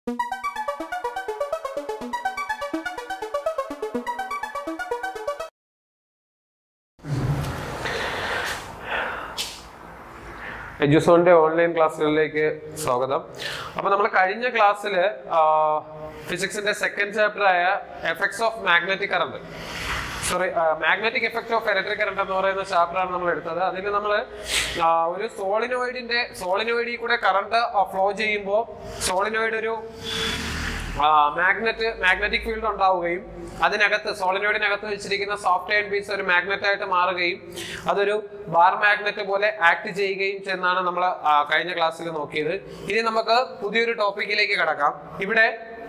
എജുസോണിന്റെ online ക്ലാസ്സുകളിലേക്ക് സ്വാഗതം അപ്പൊ നമ്മൾ കഴിഞ്ഞ ക്ലാസ്സിൽ ഫിസിക്സിന്റെ സെക്കൻഡ് ചാപ്റ്റർ ആയ effects of magnetic current sorry magnetic effect of electric current എന്ന് പറയുന്ന ചാപ്റ്ററാണ് നമ്മൾ എടുത്തത് അതിൽ നമ്മൾ ഒരു സോളിനോയിഡിന്റെ സോളിനോയിഡിൽ കൂടെ കറണ്ട് ഫ്ലോ ചെയ്യുമ്പോൾ സോളിനോയിഡ് ഒരു മാഗ്നറ്റ് മാഗ്നറ്റിക് ഫീൽഡ് ഉണ്ടാവുകയും അതിനകത്ത് സോളിനോയിഡിനകത്ത് വെച്ചിരിക്കുന്ന സോഫ്റ്റ് അയൺ പീസ് ഒരു മാഗ്നറ്റ് ആയിട്ട് മാറുകയും അതൊരു ബാർ മാഗ്നറ്റ് പോലെ ആക്ട് ചെയ്യുകയും ചെയ്യുന്നതാണ് നമ്മൾ കഴിഞ്ഞ ക്ലാസ്സിൽ നോക്കിയത് ഇനി നമുക്ക് പുതിയൊരു ടോപ്പിക്കിലേക്ക് കടക്കാം ഇവിടെ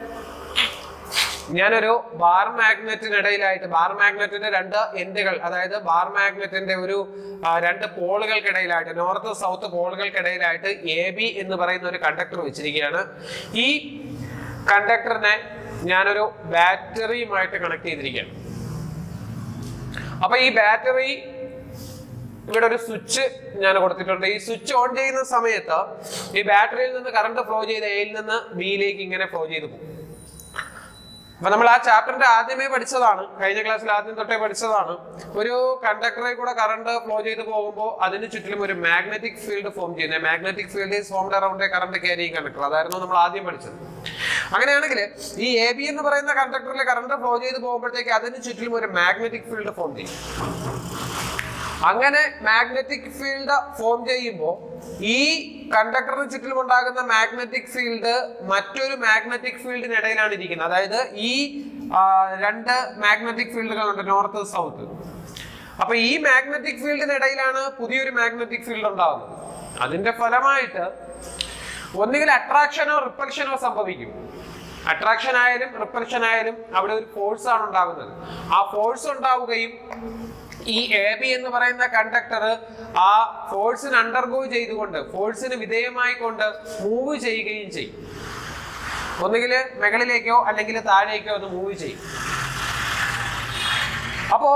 ഞാനൊരു ബാർ മാഗ്നറ്റിനിടയിലായിട്ട് ബാർ മാഗ്നറ്റിന്റെ രണ്ട് എൻഡുകൾ അതായത് ബാർ മാഗ്നറ്റിന്റെ ഒരു ആ, രണ്ട് പോളുകൾക്കിടയിലായിട്ട് നോർത്ത് സൗത്ത് പോളുകൾക്കിടയിലായിട്ട് എ ബി എന്ന് പറയുന്ന ഒരു കണ്ടക്ടർ വെച്ചിരിക്കുകയാണ് ഈ കണ്ടക്ടറിനെ ഞാനൊരു ബാറ്ററിയുമായിട്ട് കണക്ട് ചെയ്തിരിക്കുകയാണ് അപ്പൊ ഈ ബാറ്ററി ഇവിടെ ഒരു സ്വിച്ച് ഞാൻ കൊടുത്തിട്ടുണ്ട് ഈ സ്വിച്ച് ഓൺ ചെയ്യുന്ന സമയത്ത് ഈ ബാറ്ററിയിൽ നിന്ന് കറണ്ട് ഫ്ലോ ചെയ്ത് എയിൽ നിന്ന് ബിയിലേക്ക് ഇങ്ങനെ ഫ്ലോ ചെയ്ത് പോകും അപ്പൊ നമ്മൾ ആ ചാപ്റ്ററിന്റെ ആദ്യമേ പഠിച്ചതാണ് കഴിഞ്ഞ ക്ലാസ്സിൽ ആദ്യം തൊട്ടേ പഠിച്ചതാണ് ഒരു കണ്ടക്ടറിൽ കൂടെ കറണ്ട് ഫ്ലോ ചെയ്ത് പോകുമ്പോൾ അതിന് ചുറ്റിലും ഒരു മാഗ്നറ്റിക് ഫീൽഡ് ഫോം ചെയ്യുന്നത് magnetic field is formed around a current carrying conductor അതായിരുന്നു നമ്മൾ ആദ്യം പഠിച്ചത് അങ്ങനെയാണെങ്കിൽ ഈ എ ബി എന്ന് പറയുന്ന കണ്ടക്ടറിൽ കറണ്ട് ഫ്ലോ ചെയ്ത് പോകുമ്പോഴത്തേക്ക് അതിന് ചുറ്റിലും ഒരു മാഗ്നറ്റിക് ഫീൽഡ് ഫോം ചെയ്യും അങ്ങനെ മാഗ്നറ്റിക് ഫീൽഡ് ഫോം ചെയ്യുമ്പോൾ ഈ കണ്ടക്ടറിന് ചുറ്റിലും ഉണ്ടാകുന്ന മാഗ്നറ്റിക് ഫീൽഡ് മറ്റൊരു മാഗ്നറ്റിക് ഫീൽഡിനിടയിലാണ് ഇരിക്കുന്നത് അതായത് ഈ ആ, രണ്ട് മാഗ്നറ്റിക് ഫീൽഡുകളുണ്ട് നോർത്ത് സൗത്ത് അപ്പൊ ഈ മാഗ്നറ്റിക് ഫീൽഡിനിടയിലാണ് പുതിയൊരു മാഗ്നറ്റിക് ഫീൽഡ് ഉണ്ടാകുന്നത് അതിന്റെ ഫലമായിട്ട് ഒന്നുകിൽ അട്രാക്ഷനോ റിപ്പൽഷനോ സംഭവിക്കും അട്രാക്ഷൻ ആയാലും റിപ്പൽഷൻ ആയാലും അവിടെ ഒരു ഫോഴ്സ് ആണ് ഉണ്ടാകുന്നത് ആ ഫോഴ്സ് ഉണ്ടാവുകയും ഈ എ ബി എന്ന് പറയുന്ന കണ്ടക്ടർ ആ ഫോഴ്സിന് അണ്ടർഗോ ചെയ്തുകൊണ്ട് ഫോഴ്സിന് വിധേയമായിക്കൊണ്ട് മൂവ് ചെയ്യുകയും ചെയ്യും ഒന്നുകിൽ മുകളിലേക്കോ അല്ലെങ്കിൽ താഴേക്കോ അത് മൂവ് ചെയ്യും അപ്പോ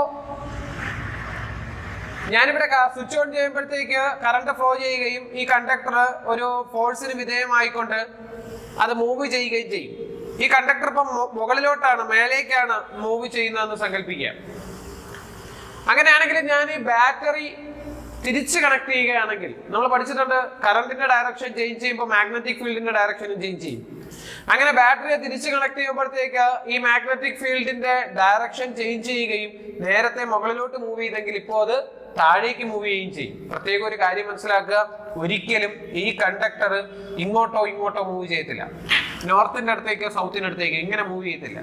ഞാനിവിടെ സ്വിച്ച് ഓൺ ചെയ്യുമ്പോഴത്തേക്ക് കറണ്ട് ഫ്ലോ ചെയ്യുകയും ഈ കണ്ടക്ടർ ഒരു ഫോഴ്സിന് വിധേയമായിക്കൊണ്ട് അത് മൂവ് ചെയ്യുകയും ചെയ്യും ഈ കണ്ടക്ടർ ഇപ്പം മു- മുകളിലോട്ടാണ് മേലേക്കാണ് മൂവ് ചെയ്യുന്നതെന്ന് സങ്കല്പിക്കുക അങ്ങനെയാണെങ്കിൽ ഞാൻ ഈ ബാറ്ററി തിരിച്ച് കണക്ട് ചെയ്യുകയാണെങ്കിൽ നമ്മൾ പഠിച്ചിട്ടുണ്ട് കറണ്ടിന്റെ ഡയറക്ഷൻ ചേഞ്ച് ചെയ്യുമ്പോൾ മാഗ്നറ്റിക് ഫീൽഡിന്റെ ഡയറക്ഷനും ചേഞ്ച് ചെയ്യും അങ്ങനെ ബാറ്ററിയെ തിരിച്ച് കണക്ട് ചെയ്യുമ്പോഴത്തേക്ക് ഈ മാഗ്നറ്റിക് ഫീൽഡിന്റെ ഡയറക്ഷൻ ചേഞ്ച് ചെയ്യുകയും നേരത്തെ മുകളിലോട്ട് മൂവ് ചെയ്തെങ്കിൽ ഇപ്പോൾ അത് താഴേക്ക് മൂവ് ചെയ്യുകയും ചെയ്യും പ്രത്യേക ഒരു കാര്യം മനസ്സിലാക്കുക ഒരിക്കലും ഈ കണ്ടക്ടർ ഇങ്ങോട്ടോ ഇങ്ങോട്ടോ മൂവ് ചെയ്യത്തില്ല നോർത്തിന്റെ അടുത്തേക്കോ സൗത്തിന്റെ അടുത്തേക്കോ ഇങ്ങനെ മൂവ് ചെയ്യത്തില്ല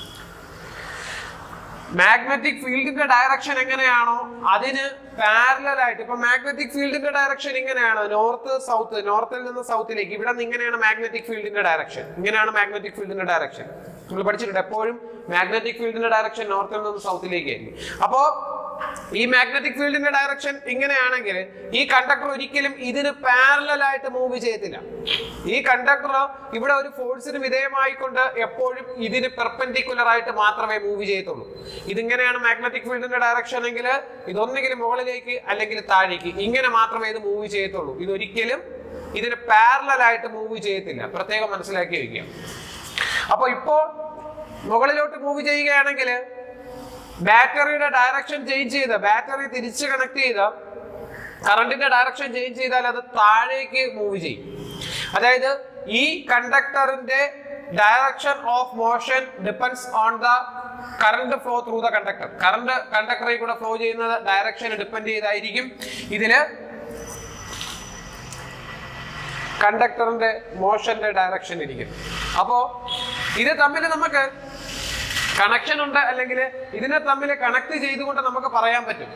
മാഗ്നറ്റിക് ഫീൽഡിന്റെ ഡയറക്ഷൻ എങ്ങനെയാണോ അതിന് പാരലൽ ആയിട്ട് ഇപ്പൊ മാഗ്നറ്റിക് ഫീൽഡിന്റെ ഡയറക്ഷൻ ഇങ്ങനെയാണ് നോർത്ത് സൗത്ത് നോർത്തിൽ നിന്ന് സൗത്തിലേക്ക് ഇവിടെ നിന്ന് ഇങ്ങനെയാണ് മാഗ്നറ്റിക് ഫീൽഡിന്റെ ഡയറക്ഷൻ ഇങ്ങനെയാണ് മാഗ്നറ്റിക് ഫീൽഡിന്റെ ഡയറക്ഷൻ നമ്മൾ പഠിച്ചിട്ടുണ്ട് എപ്പോഴും മാഗ്നറ്റിക് ഫീൽഡിന്റെ ഡയറക്ഷൻ നോർത്തിൽ നിന്ന് സൗത്തിലേക്ക് ആയിരിക്കും അപ്പോ ഈ മാഗ്നറ്റിക് ഫീൽഡിന്റെ ഡയറക്ഷൻ ഇങ്ങനെയാണെങ്കിൽ ഈ കണ്ടക്ടർ ഒരിക്കലും ഇതിന് പാരലൽ ആയിട്ട് മൂവ് ചെയ്യത്തില്ല ഈ കണ്ടക്ടർ ഇവിടെ ഒരു ഫോഴ്സിന് വിധേയമായിക്കൊണ്ട് എപ്പോഴും ഇതിന് പെർപെൻഡിക്കുലർ ആയിട്ട് മാത്രമേ മൂവ് ചെയ്യത്തുള്ളൂ ഇതിങ്ങനെയാണ് മാഗ്നറ്റിക് ഫീൽഡിന്റെ ഡയറക്ഷൻ എങ്കിൽ ഇതൊന്നെങ്കിൽ മുകളിലേക്ക് അല്ലെങ്കിൽ താഴേക്ക് ഇങ്ങനെ മാത്രമേ ഇത് മൂവ് ചെയ്യത്തുള്ളൂ ഇതൊരിക്കലും ഇതിന് പാരലൽ ആയിട്ട് മൂവ് ചെയ്യത്തില്ല പ്രത്യേകം മനസ്സിലാക്കി വെക്കുക അപ്പൊ ഇപ്പോൾ മുകളിലോട്ട് മൂവ് ചെയ്യുകയാണെങ്കിൽ ബാറ്ററിയുടെ ഡയറക്ഷൻ ചേഞ്ച് ചെയ്ത് ബാറ്ററി തിരിച്ച് കണക്ട് ചെയ്ത് കറണ്ടിന്റെ ഡയറക്ഷൻ ചേഞ്ച് ചെയ്താൽ അത് താഴേക്ക് മൂവ് ചെയ്യും അതായത് ഈ കണ്ടക്ടറിന്റെ direction of motion depends on the current flow through the conductor current കണ്ടക്ടറിൽ കൂടെ ഫ്ലോ ചെയ്യുന്ന ഡയറക്ഷൻ ഡിപ്പെൻഡ് ചെയ്തായിരിക്കും ഇതില് കണ്ടക്ടറിന്റെ മോഷന്റെ ഡയറക്ഷൻ ഇരിക്കും അപ്പോ ഇത് തമ്മിൽ നമുക്ക് കണക്ഷൻ ഉണ്ട് അല്ലെങ്കിൽ ഇതിനെ തമ്മിൽ കണക്ട് ചെയ്തുകൊണ്ട് നമുക്ക് പറയാൻ പറ്റും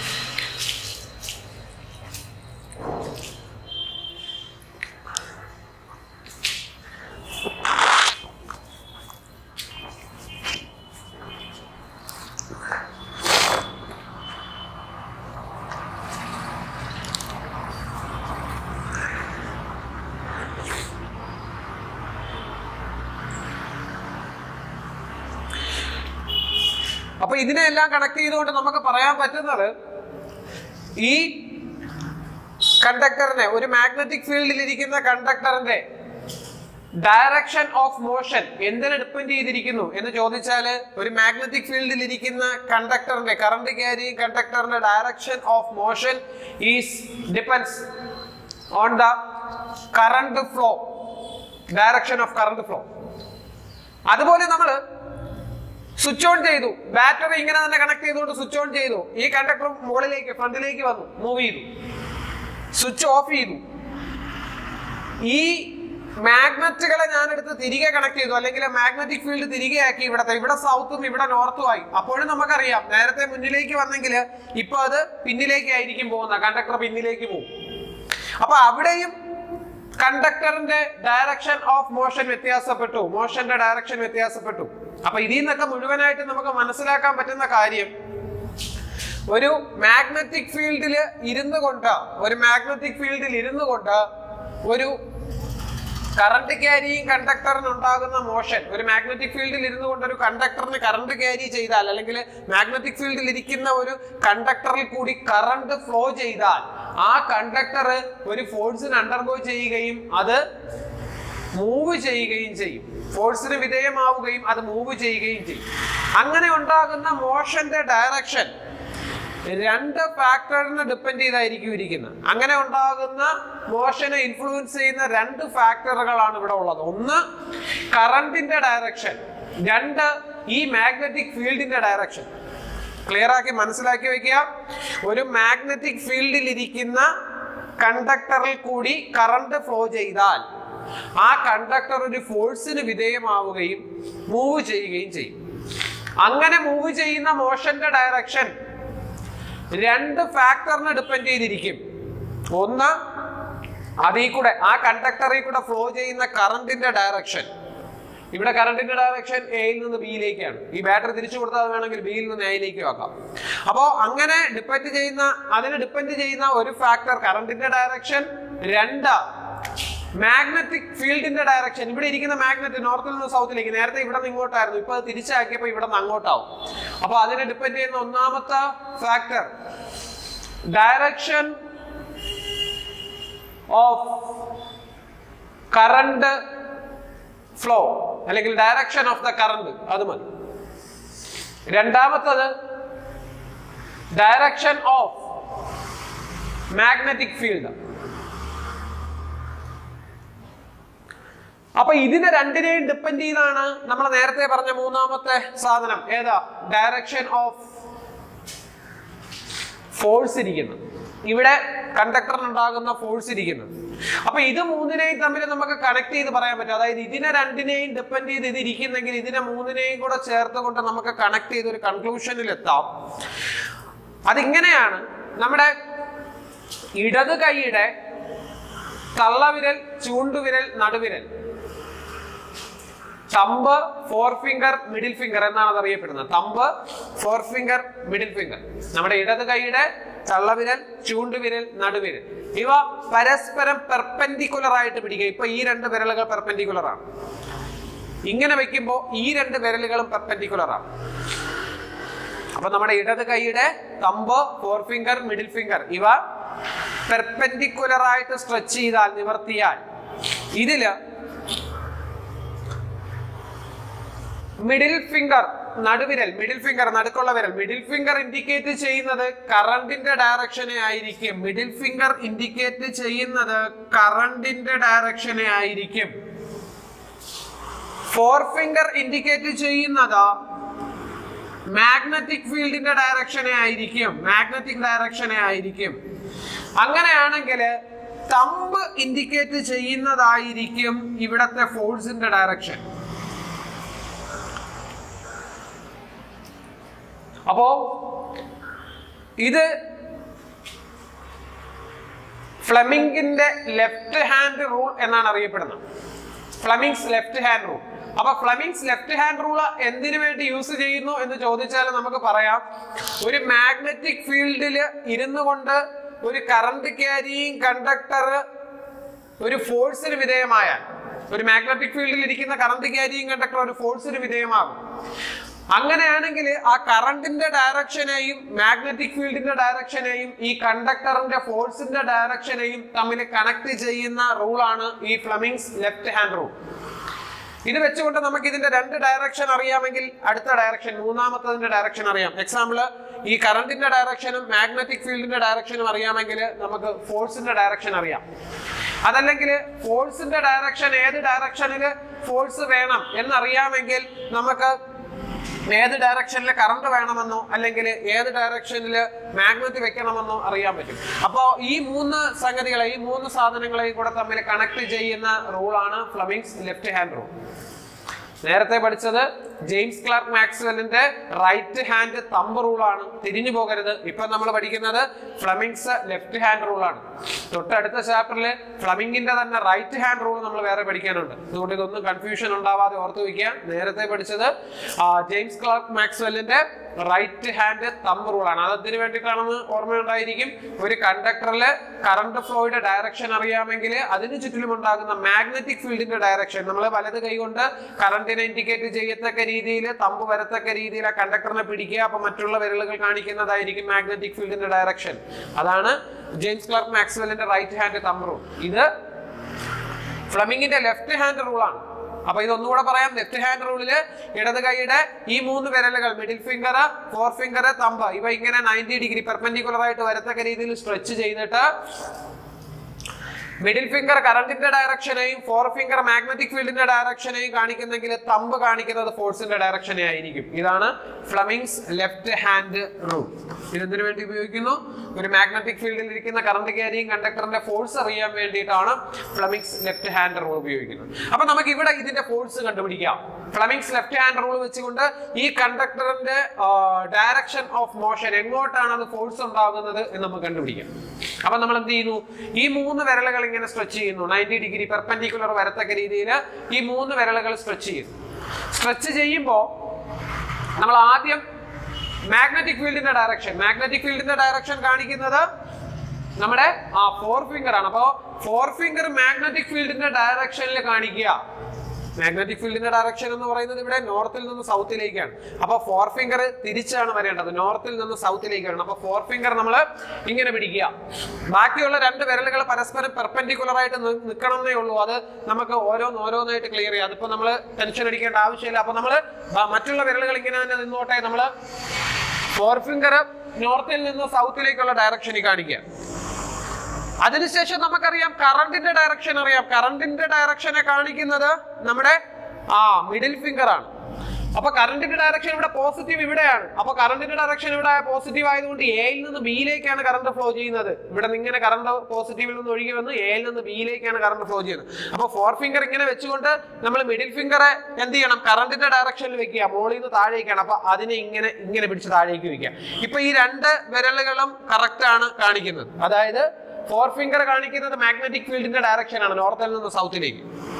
അപ്പൊ ഇതിനെല്ലാം കണക്ട് ചെയ്തുകൊണ്ട് നമുക്ക് പറയാൻ പറ്റുന്നത് ഈ കണ്ടക്ടറിനെ ഒരു മാഗ്നറ്റിക് ഫീൽഡിൽ ഇരിക്കുന്ന കണ്ടക്ടറിന്റെ ഡയറക്ഷൻ ഓഫ് മോഷൻ എന്തിനെ ഡിപ്പെൻഡ് ചെയ്തിരിക്കുന്നു എന്ന് ചോദിച്ചാൽ ഒരു മാഗ്നറ്റിക് ഫീൽഡിൽ ഇരിക്കുന്ന കണ്ടക്ടറിന്റെ കറണ്ട് ക്യാരി കണ്ടക്ടറിന്റെ direction of motion is depends on the current flow direction of current flow അതുപോലെ നമ്മൾ സ്വിച്ച് ഓൺ ചെയ്തു ബാറ്ററി ഇങ്ങനെ തന്നെ കണക്ട് ചെയ്തുകൊണ്ട് സ്വിച്ച് ഓൺ ചെയ്തു ഈ കണ്ടക്ടർ മുകളിലേക്ക് ഫ്രണ്ടിലേക്ക് വന്നു മൂവ് ചെയ്തു സ്വിച്ച് ഓഫ് ചെയ്തു ഈ മാഗ്നറ്റുകളെ ഞാൻ എടുത്ത് തിരികെ കണക്ട് ചെയ്തു അല്ലെങ്കിൽ മാഗ്നറ്റിക് ഫീൽഡ് തിരികെ ആക്കി ഇവിടത്തെ ഇവിടെ സൗത്തും ഇവിടെ നോർത്തും ആയി അപ്പോഴും നമുക്കറിയാം നേരത്തെ മുന്നിലേക്ക് വന്നെങ്കിൽ ഇപ്പൊ അത് പിന്നിലേക്ക് ആയിരിക്കും പോകുന്ന കണ്ടക്ടർ പിന്നിലേക്ക് പോകും അപ്പൊ അവിടെയും കണ്ടക്ടറിന്റെ ഡയറക്ഷൻ ഓഫ് മോഷൻ വ്യത്യാസപ്പെട്ടു മോഷന്റെ ഡയറക്ഷൻ വ്യത്യാസപ്പെട്ടു അപ്പൊ ഇതിൽ നിന്നൊക്കെ മുഴുവനായിട്ട് നമുക്ക് മനസ്സിലാക്കാൻ പറ്റുന്ന കാര്യം ഒരു മാഗ്നറ്റിക് ഫീൽഡിൽ ഇരുന്നു കൊണ്ട് ഒരു മാഗ്നറ്റിക് ഫീൽഡിൽ ഇരുന്നു കൊണ്ട് ഒരു കറണ്ട് ക്യാരിയും കണ്ടക്ടറിന് ഉണ്ടാകുന്ന മോഷൻ ഒരു മാഗ്നറ്റിക് ഫീൽഡിൽ ഇരുന്നു കൊണ്ട് ഒരു കണ്ടക്ടറിന് കറണ്ട് ക്യാരി ചെയ്താൽ അല്ലെങ്കിൽ മാഗ്നറ്റിക് ഫീൽഡിൽ ഇരിക്കുന്ന ഒരു കണ്ടക്ടറിൽ കൂടി കറണ്ട് ഫ്ലോ ചെയ്താൽ ആ കണ്ടക്ടർ ഒരു ഫോഴ്സിന് അണ്ടർഗോ ചെയ്യുകയും അത് മൂവ് ചെയ്യുകയും ചെയ്യും ഫോഴ്സിന് വിധേയമാവുകയും അത് മൂവ് ചെയ്യുകയും ചെയ്യും അങ്ങനെ ഉണ്ടാകുന്ന മോഷന്റെ ഡയറക്ഷൻ രണ്ട് ഫാക്ടറിനെ ഡിപ്പെൻഡ് ചെയ്തായിരിക്കും ഇരിക്കുന്നത് അങ്ങനെ ഉണ്ടാകുന്ന മോഷനെ ഇൻഫ്ലുവൻസ് ചെയ്യുന്ന രണ്ട് ഫാക്ടറുകളാണ് ഇവിടെ ഉള്ളത് ഒന്ന് കറണ്ടിന്റെ ഡയറക്ഷൻ രണ്ട് ഈ മാഗ്നറ്റിക് ഫീൽഡിന്റെ ഡയറക്ഷൻ ക്ലിയർ ആക്കി മനസ്സിലാക്കി വെക്കുക ഒരു മാഗ്നറ്റിക് ഫീൽഡിൽ ഇരിക്കുന്ന കണ്ടക്ടറിൽ കൂടി കറണ്ട് ഫ്ലോ ചെയ്താൽ ആ കണ്ടക്ടർ ഒരു ഫോഴ്സിന് വിധേയമാവുകയും മൂവ് ചെയ്യുകയും ചെയ്യും അങ്ങനെ മൂവ് ചെയ്യുന്ന മോഷന്റെ ഡയറക്ഷൻ രണ്ട് ഫാക്ടറിനെ ഡിപ്പെൻഡ് ചെയ്തിരിക്കും ഒന്ന് അതിൽ കൂടെ ആ കണ്ടക്ടറിൽ കൂടെ ഫ്ലോ ചെയ്യുന്ന കറണ്ടിന്റെ ഡയറക്ഷൻ ഇവിടെ കറണ്ടിന്റെ ഡയറക്ഷൻ എയിൽ നിന്ന് ബിയിലേക്കാണ് ഈ ബാറ്ററി തിരിച്ചു കൊടുത്താൽ വേണമെങ്കിൽ ബിയിൽ നിന്ന് എയിലേക്ക് ആക്കാം അപ്പോൾ അങ്ങനെ ഡിപ്പെൻഡ് ചെയ്യുന്ന അതിനെ ഡിപ്പെൻഡ് ചെയ്യുന്ന ഒരു ഫാക്ടർ കറണ്ടിന്റെ ഡയറക്ഷൻ രണ്ട് മാഗ്നറ്റിക് ഫീൽഡിന്റെ ഡയറക്ഷൻ ഇവിടെ ഇരിക്കുന്ന മാഗ്നറ്റ് നോർത്തിൽ നിന്ന് സൗത്തിലേക്ക് നേരത്തെ ഇവിടെ നിന്ന് ഇങ്ങോട്ടായിരുന്നു ഇപ്പൊ അത് തിരിച്ചാക്കിയപ്പോൾ ഇവിടെ നിന്ന് അങ്ങോട്ടാവും അപ്പൊ അതിനെ ഡിപ്പെൻഡ് ചെയ്യുന്ന ഒന്നാമത്തെ factor direction of current flow അല്ലെങ്കിൽ ഡയറക്ഷൻ ഓഫ് ദ കറണ്ട് അത് മതി രണ്ടാമത്തത് ഡയറക്ഷൻ ഓഫ് മാഗ്നറ്റിക് ഫീൽഡ് അപ്പൊ ഇതിനെ രണ്ടിനെയും ഡിപ്പെൻഡ് ചെയ്താണ് നമ്മൾ നേരത്തെ പറഞ്ഞ മൂന്നാമത്തെ സാധനം ഏതാ ഡയറക്ഷൻ ഓഫ് ഫോഴ്സ് ഇരിക്കുന്നത് ഇവിടെ കണ്ടക്ടറിനുണ്ടാകുന്ന ഫോഴ്സ് ഇരിക്കുന്നത് അപ്പൊ ഇത് മൂന്നിനെയും തമ്മിൽ നമുക്ക് കണക്ട് ചെയ്ത് പറയാൻ പറ്റും അതായത് ഇതിനെ രണ്ടിനെയും ഡിപ്പെൻഡ് ചെയ്ത് ഇത് ഇരിക്കുന്നെങ്കിൽ ഇതിനെ മൂന്നിനെയും കൂടെ ചേർത്ത് കൊണ്ട് നമുക്ക് കണക്ട് ചെയ്ത് ഒരു കൺക്ലൂഷനിൽ എത്താം അതിങ്ങനെയാണ് നമ്മുടെ ഇടത് കൈയുടെ തള്ളവിരൽ ചൂണ്ടുവിരൽ നടുവിരൽ thumb forefinger middle finger എന്നാണ് അത് അറിയപ്പെടുന്നത് thumb forefinger middle finger നമ്മുടെ ഇടത് കൈയുടെ തള്ളവിരൽ ചൂണ്ടുവിരൽ നടുവിരൽ ഇവ പരസ്പരം പെർപെൻഡിക്കുലർ ആയിട്ട് പിടിക്കുക ഇപ്പൊ ഈ രണ്ട് വിരലുകൾ പെർപെൻഡിക്കുലർ ആണ് ഇങ്ങനെ വെക്കുമ്പോൾ ഈ രണ്ട് വിരലുകളും പെർപെൻഡിക്കുലർ ആണ് അപ്പൊ നമ്മുടെ ഇടത് കൈയുടെ thumb forefinger middle finger ഇവ പെർപെൻഡിക്കുലർ ആയിട്ട് സ്ട്രെച്ച് ചെയ്താൽ നിവർത്തിയാൽ ഇതില് മിഡിൽ ഫിംഗർ നടുവിരൽ മിഡിൽ ഫിംഗർ നടുക്കുള്ള വിരൽ മിഡിൽ ഫിംഗർ ഇൻഡിക്കേറ്റ് ചെയ്യുന്നത് കറണ്ടിന്റെ ഡയറക്ഷനെ ആയിരിക്കും മിഡിൽ ഫിംഗർ ഇൻഡിക്കേറ്റ് ചെയ്യുന്നത് കറണ്ടിന്റെ ഡയറക്ഷനെ ആയിരിക്കും ഫോർ ഫിംഗർ ഇൻഡിക്കേറ്റ് ചെയ്യുന്നത് മാഗ്നറ്റിക് ഫീൽഡിന്റെ ഡയറക്ഷനെ ആയിരിക്കും മാഗ്നറ്റിക് ഡയറക്ഷനെ ആയിരിക്കും അങ്ങനെയാണെങ്കിൽ തമ്പ് ഇൻഡിക്കേറ്റ് ചെയ്യുന്നതായിരിക്കും ഇവിടത്തെ ഫോഴ്സിന്റെ ഡയറക്ഷൻ അപ്പോ ഇത് ഫ്ലെമിംഗിന്റെ ലെഫ്റ്റ് ഹാൻഡ് റൂൾ എന്നാണ് അറിയപ്പെടുന്നത് ഫ്ലെമിങ്സ് ലെഫ്റ്റ് ഹാൻഡ് റൂൾ അപ്പൊ ഫ്ലെമിങ്സ് ലെഫ്റ്റ് ഹാൻഡ് റൂൾ എന്തിനു വേണ്ടി യൂസ് ചെയ്യുന്നു എന്ന് ചോദിച്ചാൽ നമുക്ക് പറയാം ഒരു മാഗ്നറ്റിക് ഫീൽഡിൽ ഇരുന്നു കൊണ്ട് ഒരു കറണ്ട് ക്യാരിയിങ് കണ്ടക്ടർ ഒരു ഫോഴ്സിന് വിധേയമായാൽ ഒരു മാഗ്നറ്റിക് ഫീൽഡിൽ ഇരിക്കുന്ന കറണ്ട് ക്യാരിയിങ് കണ്ടക്ടർ ഒരു ഫോഴ്സിന് വിധേയമാകും അങ്ങനെയാണെങ്കിൽ ആ കറണ്ടിന്റെ ഡയറക്ഷനെയും മാഗ്നറ്റിക് ഫീൽഡിന്റെ ഡയറക്ഷനെയും ഈ കണ്ടക്ടറിന്റെ ഫോഴ്സിന്റെ ഡയറക്ഷനെയും തമ്മിൽ കണക്ട് ചെയ്യുന്ന റൂളാണ് ഈ ഫ്ലമിങ്സ് ലെഫ്റ്റ് ഹാൻഡ് റൂൾ ഇത് വെച്ചുകൊണ്ട് നമുക്ക് ഇതിന്റെ രണ്ട് ഡയറക്ഷൻ അറിയാമെങ്കിൽ അടുത്ത ഡയറക്ഷൻ മൂന്നാമത്തതിന്റെ ഡയറക്ഷൻ അറിയാം എക്സാമ്പിൾ ഈ കറണ്ടിന്റെ ഡയറക്ഷനും മാഗ്നറ്റിക് ഫീൽഡിന്റെ ഡയറക്ഷനും അറിയാമെങ്കിൽ നമുക്ക് ഫോഴ്സിന്റെ ഡയറക്ഷൻ അറിയാം അതല്ലെങ്കിൽ ഫോഴ്സിന്റെ ഡയറക്ഷൻ ഏത് ഡയറക്ഷനിൽ ഫോഴ്സ് വേണം എന്നറിയാമെങ്കിൽ നമുക്ക് ഏത് ഡയറക്ഷനിൽ കറണ്ട് വേണമെന്നോ അല്ലെങ്കിൽ ഏത് ഡയറക്ഷനിൽ മാഗ്നറ്റ് വെക്കണമെന്നോ അറിയാൻ പറ്റും അപ്പോൾ ഈ മൂന്ന് സംഗതികളെ ഈ മൂന്ന് സാധനങ്ങളെയും കൂടെ തമ്മിൽ കണക്ട് ചെയ്യുന്ന റൂളാണ് ഫ്ലമിങ്സ് ലെഫ്റ്റ് ഹാൻഡ് റൂൾ നേരത്തെ പഠിച്ചത് ജെയിംസ് ക്ലാർക്ക് മാക്സ്വെല്ലിന്റെ റൈറ്റ് ഹാൻഡ് തമ്പ് റൂളാണ് തിരിഞ്ഞു പോകരുത് ഇപ്പൊ നമ്മൾ പഠിക്കുന്നത് ഫ്ലമിങ്സ് ലെഫ്റ്റ് ഹാൻഡ് റൂളാണ് തൊട്ടടുത്ത ചാപ്റ്ററിൽ ഫ്ലമിങ്ങിന്റെ തന്നെ റൈറ്റ് ഹാൻഡ് റൂൾ നമ്മൾ വേറെ പഠിക്കാനുണ്ട് അതുകൊണ്ട് ഇതൊന്നും കൺഫ്യൂഷൻ ഉണ്ടാവാതെ ഓർത്തു വയ്ക്കുക നേരത്തെ പഠിച്ചത് ആ, ജെയിംസ് ക്ലാർക്ക് മാക്സ്വെല്ലിന്റെ റൈറ്റ് ഹാൻഡ് തമ്പ് റൂളാണ് അത് അതിന് വേണ്ടിയിട്ടാണെന്ന് ഓർമ്മയുണ്ടായിരിക്കും ഒരു കണ്ടക്ടറിൽ കറണ്ട് ഫ്ലോയുടെ ഡയറക്ഷൻ അറിയാമെങ്കിൽ അതിന് ചുറ്റിലും ഉണ്ടാകുന്ന മാഗ്നറ്റിക് ഫീൽഡിന്റെ ഡയറക്ഷൻ നമ്മൾ വലത് കൈകൊണ്ട് കറണ്ടിനെ ഇൻഡിക്കേറ്റ് ചെയ്യത്തക്ക രീതിയിൽ തമ്പ് വരത്തക്ക രീതിയിൽ ആ കണ്ടക്ടറിനെ പിടിക്കുക അപ്പൊ മറ്റുള്ള വിരലുകൾ കാണിക്കുന്നതായിരിക്കും മാഗ്നറ്റിക് ഫീൽഡിന്റെ ഡയറക്ഷൻ അതാണ് ജെയിംസ് ക്ലാർക്ക് മാക്സ്വെല്ലിന്റെ റൈറ്റ് ഹാൻഡ് തമ്പ് റൂൾ ഇത് ഫ്ലമിങ്ങിന്റെ ലെഫ്റ്റ് ഹാൻഡ് റൂളാണ് അപ്പൊ ഇതൊന്നുകൂടെ പറയാം ലെഫ്റ്റ് ഹാൻഡ് റൂളില് ഇടത് കൈയുടെ ഈ മൂന്ന് വിരലുകൾ middle finger forefinger thumb ഇവ ഇങ്ങനെ നയൻറ്റി ഡിഗ്രി പെർപെൻഡിക്കുലർ ആയിട്ട് വരത്തക്ക രീതിയിൽ സ്ട്രെച്ച് ചെയ്തിട്ട് മിഡിൽ ഫിംഗർ കറണ്ടിന്റെ ഡയറക്ഷനെയും ഫോർ ഫിംഗർ മാഗ്നറ്റിക് ഫീൽഡിന്റെ ഡയറക്ഷനെയും കാണിക്കുന്നെങ്കിൽ തമ്പ് കാണിക്കുന്നത് ഫോഴ്സിന്റെ ഡയറക്ഷനെ ആയിരിക്കും ഇതാണ് ഫ്ലമിങ്സ് ലെഫ്റ്റ് ഹാൻഡ് റൂൾ ഇതെന്തിനു വേണ്ടി ഉപയോഗിക്കുന്നു ഒരു മാഗ്നറ്റിക് ഫീൽഡിൽ ഇരിക്കുന്ന കറണ്ട് ക്യാരിയും കണ്ടക്ടറിന്റെ ഫോഴ്സ് അറിയാൻ വേണ്ടിയിട്ടാണ് ഫ്ലമിങ്സ് ലെഫ്റ്റ് ഹാൻഡ് റൂൾ ഉപയോഗിക്കുന്നത് അപ്പൊ നമുക്ക് ഇവിടെ ഇതിന്റെ ഫോഴ്സ് കണ്ടുപിടിക്കാം ഫ്ലമിങ്സ് ലെഫ്റ്റ് ഹാൻഡ് റൂൾ വെച്ചുകൊണ്ട് ഈ കണ്ടക്ടറിന്റെ ഡയറക്ഷൻ ഓഫ് മോഷൻ എങ്ങോട്ടാണ് അത് ഫോഴ്സ് ഉണ്ടാകുന്നത് എന്ന് നമുക്ക് കണ്ടുപിടിക്കാം അപ്പൊ നമ്മൾ എന്ത് ചെയ്യുന്നു ഈ മൂന്ന് വിരലുകൾ ഇങ്ങനെ സ്ട്രെച്ച് ചെയ്യുന്നു നയൻറ്റി ഡിഗ്രി പെർപെൻഡിക്കുലർ വരത്തക്ക രീതിയിൽ ഈ മൂന്ന് വിരലുകൾ സ്ട്രെച്ച് ചെയ്യുന്നു സ്ട്രെച്ച് ചെയ്യുമ്പോൾ നമ്മൾ ആദ്യം മാഗ്നറ്റിക് ഫീൽഡിന്റെ ഡയറക്ഷൻ മാഗ്നറ്റിക് ഫീൽഡിന്റെ ഡയറക്ഷൻ കാണിക്കുന്നത് നമ്മുടെ ആ ഫോർ ഫിംഗർ ആണ് അപ്പോ ഫോർ ഫിംഗർ മാഗ്നറ്റിക് ഫീൽഡിന്റെ ഡയറക്ഷനിൽ കാണിക്കുക മാഗ്നറ്റിക് ഫീൽഡിന്റെ ഡയറക്ഷൻ എന്ന് പറയുന്നത് ഇവിടെ നോർത്തിൽ നിന്ന് സൗത്തിലേക്കാണ് അപ്പൊ ഫോർ ഫിംഗർ തിരിച്ചാണ് വരേണ്ടത് നോർത്തിൽ നിന്ന് സൗത്തിലേക്കാണ് അപ്പൊ ഫോർ ഫിംഗർ നമ്മൾ ഇങ്ങനെ പിടിക്കുക ബാക്കിയുള്ള രണ്ട് വിരലുകൾ പരസ്പരം പെർപെൻഡിക്കുലർ ആയിട്ട് നി- നിൽക്കണം എന്നേ ഉള്ളൂ അത് നമുക്ക് ഓരോന്ന് ഓരോന്നായിട്ട് ക്ലിയർ ചെയ്യാം അതിപ്പോ നമ്മൾ ടെൻഷൻ അടിക്കേണ്ട ആവശ്യമില്ല അപ്പൊ നമ്മൾ മറ്റുള്ള വിരലുകൾ ഇങ്ങനെ തന്നെ നിന്നോട്ടെ നമ്മൾ ഫോർ ഫിംഗർ നോർത്തിൽ നിന്ന് സൗത്തിലേക്കുള്ള ഡയറക്ഷനിൽ കാണിക്കുക അതിനുശേഷം നമുക്കറിയാം കറണ്ടിന്റെ ഡയറക്ഷൻ അറിയാം കറണ്ടിന്റെ ഡയറക്ഷനെ കാണിക്കുന്നത് നമ്മുടെ ആ മിഡിൽ ഫിംഗർ ആണ് അപ്പൊ കറണ്ടിന്റെ ഡയറക്ഷൻ ഇവിടെ പോസിറ്റീവ് ഇവിടെയാണ് അപ്പൊ കറണ്ടിന്റെ ഡയറക്ഷൻ ഇവിടെ പോസിറ്റീവ് ആയതുകൊണ്ട് എയിൽ നിന്ന് ബിയിലേക്കാണ് കറണ്ട് ഫ്ലോ ചെയ്യുന്നത് ഇവിടെ നിന്ന് ഇങ്ങനെ കറണ്ട് പോസിറ്റീവിൽ നിന്ന് ഒഴുകി വന്ന് എയിൽ നിന്ന് ബിയിലേക്കാണ് കറണ്ട് ഫ്ലോ ചെയ്യുന്നത് അപ്പൊ ഫോർ ഫിംഗർ ഇങ്ങനെ വെച്ചുകൊണ്ട് നമ്മൾ മിഡിൽ ഫിംഗറെ എന്ത് ചെയ്യണം കറണ്ടിന്റെ ഡയറക്ഷനിൽ വെക്കുക മോളിൽ നിന്ന് താഴേക്കാണ് അപ്പൊ അതിനെ ഇങ്ങനെ ഇങ്ങനെ പിടിച്ച് താഴേക്ക് വെക്കുക ഇപ്പൊ ഈ രണ്ട് വിരലുകളും കറക്റ്റ് ആണ് കാണിക്കുന്നത് അതായത് ഫോർ ഫിംഗർ കാണിക്കുന്നത് മാഗ്നറ്റിക് ഫീൽഡിന്റെ ഡയറക്ഷൻ ആണ് നോർത്തിൽ നിന്ന് സൗത്തിലേക്ക്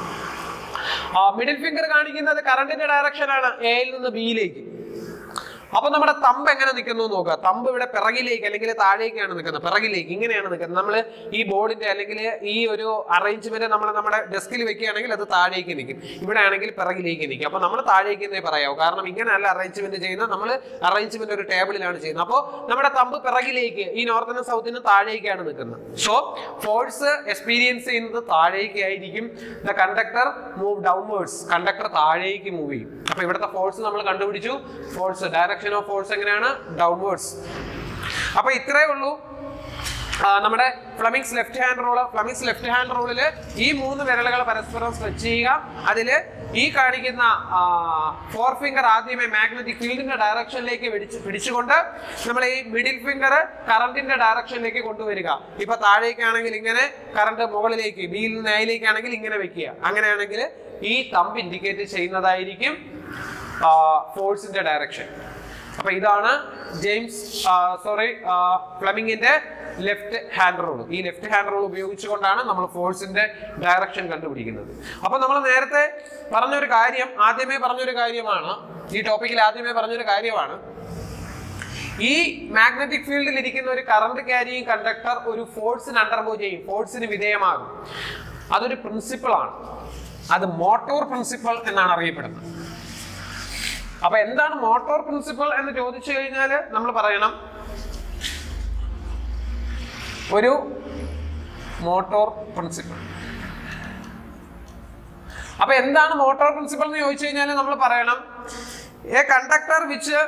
മിഡിൽ ഫിംഗർ കാണിക്കുന്നത് കറണ്ടിന്റെ ഡയറക്ഷൻ ആണ് എയിൽ നിന്ന് ബിയിലേക്ക് അപ്പൊ നമ്മുടെ തമ്പ് എങ്ങനെ നിൽക്കുന്നു എന്ന് നോക്കുക തമ്പ് ഇവിടെ പിറകിലേക്ക് അല്ലെങ്കിൽ താഴേക്കാണ് നിൽക്കുന്നത് പിറകിലേക്ക് ഇങ്ങനെയാണ് നിൽക്കുന്നത് നമ്മൾ ഈ ബോർഡിന്റെ അല്ലെങ്കിൽ ഈ ഒരു അറേഞ്ച്മെന്റ് നമ്മൾ നമ്മുടെ ഡെസ്കിൽ വെക്കുകയാണെങ്കിൽ അത് താഴേക്ക് നിൽക്കും ഇവിടെ ആണെങ്കിൽ പിറകിലേക്ക് നിൽക്കും അപ്പൊ നമ്മൾ താഴേക്ക് എന്നേ പറയാവൂ കാരണം ഇങ്ങനെയല്ല അറേഞ്ച്മെന്റ് ചെയ്യുന്നത് നമ്മൾ അറേഞ്ച്മെന്റ് ഒരു ടേബിളിലാണ് ചെയ്യുന്നത് അപ്പോൾ നമ്മുടെ തമ്പ് പിറകിലേക്ക് ഈ നോർത്തിനും സൗത്തിനും താഴേക്കാണ് നിൽക്കുന്നത് സോ ഫോഴ്സ് എക്സ്പീരിയൻസ് ചെയ്യുന്നത് താഴേക്ക് ആയിരിക്കും the conductor move downwards conductor താഴേക്ക് മൂവ് ചെയ്യും അപ്പൊ ഇവിടുത്തെ ഫോഴ്സ് നമ്മൾ കണ്ടുപിടിച്ചു ഫോഴ്സ് ഡയറക്ഷൻ ഓഫ് ഫോഴ്സ് എങ്ങനെയാണ് ഡൗൺവേർഡ്സ് അപ്പൊ ഇത്രേ ഉള്ളൂ ആ, നമ്മുടെ Fleming's left hand rule Fleming's left hand റോളിൽ ഈ മൂന്ന് വിരലുകൾ പരസ്പരം സ്ട്രെച്ച് ചെയ്യുക അതിൽ ഈ കാണിക്കുന്ന ഫോർ ഫിംഗർ ആദ്യമേ മാഗ്നറ്റിക് ഫീൽഡിന്റെ ഡയറക്ഷനിലേക്ക് പിടിച്ച് പിടിച്ചുകൊണ്ട് നമ്മൾ ഈ മിഡിൽ ഫിംഗർ കറണ്ടിന്റെ ഡയറക്ഷനിലേക്ക് കൊണ്ടുവരിക ഇപ്പൊ താഴേക്കാണെങ്കിൽ ഇങ്ങനെ കറണ്ട് മുകളിലേക്ക് ബിയിൽ നിന്ന് എയിലേക്കാണെങ്കിൽ ഇങ്ങനെ വെക്കുക അങ്ങനെയാണെങ്കിൽ ഈ തമ്പ് ഇൻഡിക്കേറ്റ് ചെയ്യുന്നതായിരിക്കും ഫോഴ്സിന്റെ ഡയറക്ഷൻ അപ്പൊ ഇതാണ് ജെയിംസ് സോറി ഫ്ലമിങ്ങിന്റെ ലെഫ്റ്റ് ഹാൻഡ് റൂൾ ഈ ലെഫ്റ്റ് ഹാൻഡ് റൂൾ ഉപയോഗിച്ചുകൊണ്ടാണ് നമ്മൾ ഫോഴ്സിന്റെ ഡയറക്ഷൻ കണ്ടുപിടിക്കുന്നത് അപ്പൊ നമ്മൾ നേരത്തെ പറഞ്ഞൊരു കാര്യം ആദ്യമേ പറഞ്ഞൊരു കാര്യമാണ് ഈ ടോപ്പിക്കിൽ ആദ്യമേ പറഞ്ഞൊരു കാര്യമാണ് ഈ മാഗ്നറ്റിക് ഫീൽഡിൽ ഇരിക്കുന്ന ഒരു കറണ്ട് ക്യാരിയിങ് കണ്ടക്ടർ ഒരു ഫോഴ്സിന് അണ്ടർഗോ ചെയ്യും ഫോഴ്സിന് വിധേയമാകും അതൊരു പ്രിൻസിപ്പിൾ ആണ് അത് മോട്ടോർ പ്രിൻസിപ്പൾ എന്നാണ് അറിയപ്പെടുന്നത് അപ്പൊ എന്താണ് മോട്ടോർ പ്രിൻസിപ്പൽ എന്ന് ചോദിച്ചു കഴിഞ്ഞാൽ നമ്മൾ പറയണം ഒരു മോട്ടോർ പ്രിൻസിപ്പൽ അപ്പൊ എന്താണ് മോട്ടോർ പ്രിൻസിപ്പൽ എന്ന് ചോദിച്ചു കഴിഞ്ഞാൽ നമ്മൾ പറയണം a conductor which